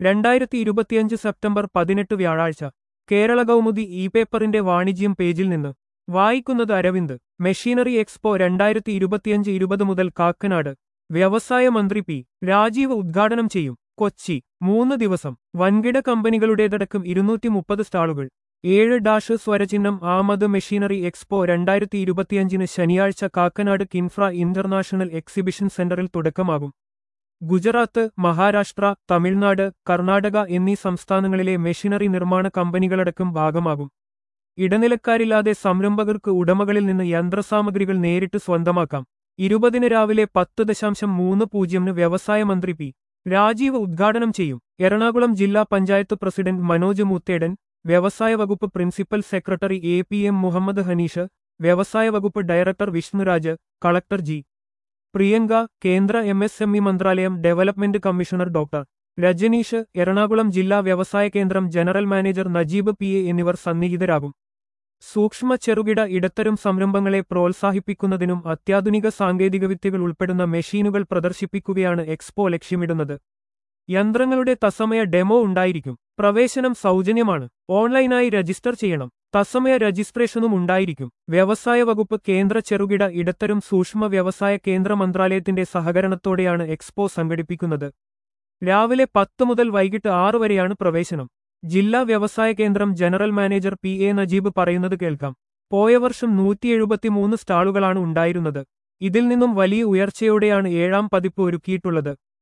രണ്ടായിരത്തി ഇരുപത്തിയഞ്ച് സെപ്റ്റംബർ പതിനെട്ട് വ്യാഴാഴ്ച കേരള കൗമുദി ഇ പേപ്പറിന്റെ വാണിജ്യം പേജിൽ നിന്ന് വായിക്കുന്നത് അരവിന്ദ് മെഷീനറി എക്സ്പോ രണ്ടായിരത്തി ഇരുപത്തിയഞ്ച് ഇരുപത് മുതൽ കാക്കനാട് വ്യവസായ മന്ത്രി പി രാജീവ് ഉദ്ഘാടനം ചെയ്യും കൊച്ചി മൂന്ന് ദിവസം വൻകിട കമ്പനികളുടേതടക്കം ഇരുന്നൂറ്റി മുപ്പത് സ്റ്റാളുകൾ ഏഴ് ഡാഷ് സ്വരചിഹ്നം ആമത് മെഷീനറി എക്സ്പോ രണ്ടായിരത്തി ഇരുപത്തിയഞ്ചിന് ശനിയാഴ്ച കാക്കനാട് കിൻഫ്ര ഇന്റർനാഷണൽ എക്സിബിഷൻ സെന്ററിൽ തുടക്കമാകും ഗുജറാത്ത് മഹാരാഷ്ട്ര തമിഴ്നാട് കർണാടക എന്നീ സംസ്ഥാനങ്ങളിലെ മെഷീനറി നിർമ്മാണ കമ്പനികളടക്കം ഭാഗമാകും ഇടനിലക്കാരില്ലാതെ സംരംഭകർക്ക് ഉടമകളിൽ നിന്ന് യന്ത്രസാമഗ്രികൾ നേരിട്ട് സ്വന്തമാക്കാം ഇരുപതിന് രാവിലെ പത്ത് ദശാംശം മൂന്ന് പൂജ്യമിന് വ്യവസായ മന്ത്രി പി രാജീവ് ഉദ്ഘാടനം ചെയ്യും എറണാകുളം ജില്ലാ പഞ്ചായത്ത് പ്രസിഡന്റ് മനോജ് മുത്തേടൻ വ്യവസായ വകുപ്പ് principal secretary A P M Muhammad Hanish വ്യവസായ വകുപ്പ് director Vishnuraj collector G Priyanka കേന്ദ്ര എം എസ് എം ഇ മന്ത്രാലയം development commissioner doctor Rajneesh Ernakulam ജില്ലാ വ്യവസായ കേന്ദ്രം general manager Najeeb P A എന്നിവർ സന്നിഹിതരാകും സൂക്ഷ്മ ചെറുകിട ഇടത്തരം സംരംഭങ്ങളെ പ്രോത്സാഹിപ്പിക്കുന്നതിനും അത്യാധുനിക സാങ്കേതികവിദ്യകൾ ഉൾപ്പെടുന്ന മെഷീനുകൾ പ്രദർശിപ്പിക്കുകയാണ് എക്സ്പോ ലക്ഷ്യമിടുന്നത് യന്ത്രങ്ങളുടെ തസമയ ഡെമോ ഉണ്ടായിരിക്കും പ്രവേശനം സൗജന്യമാണ് ഓൺലൈനായി രജിസ്റ്റർ ചെയ്യണം തസമയ രജിസ്ട്രേഷനും ഉണ്ടായിരിക്കും വ്യവസായ വകുപ്പ് കേന്ദ്ര ചെറുകിട ഇടത്തരം സൂക്ഷ്മ വ്യവസായ കേന്ദ്ര മന്ത്രാലയത്തിന്റെ സഹകരണത്തോടെയാണ് എക്സ്പോ സംഘടിപ്പിക്കുന്നത് രാവിലെ പത്ത് മുതൽ വൈകിട്ട് ആറ് വരെയാണ് പ്രവേശനം ജില്ലാ വ്യവസായ കേന്ദ്രം general manager P A Najeeb പറയുന്നത് കേൾക്കാം പോയ വർഷം നൂറ്റി എഴുപത്തിമൂന്ന് സ്റ്റാളുകളാണ് ഉണ്ടായിരുന്നത് ഇതിൽ നിന്നും വലിയ ഉയർച്ചയോടെയാണ് ഏഴാം പതിപ്പ് ഒരുക്കിയിട്ടുള്ളത്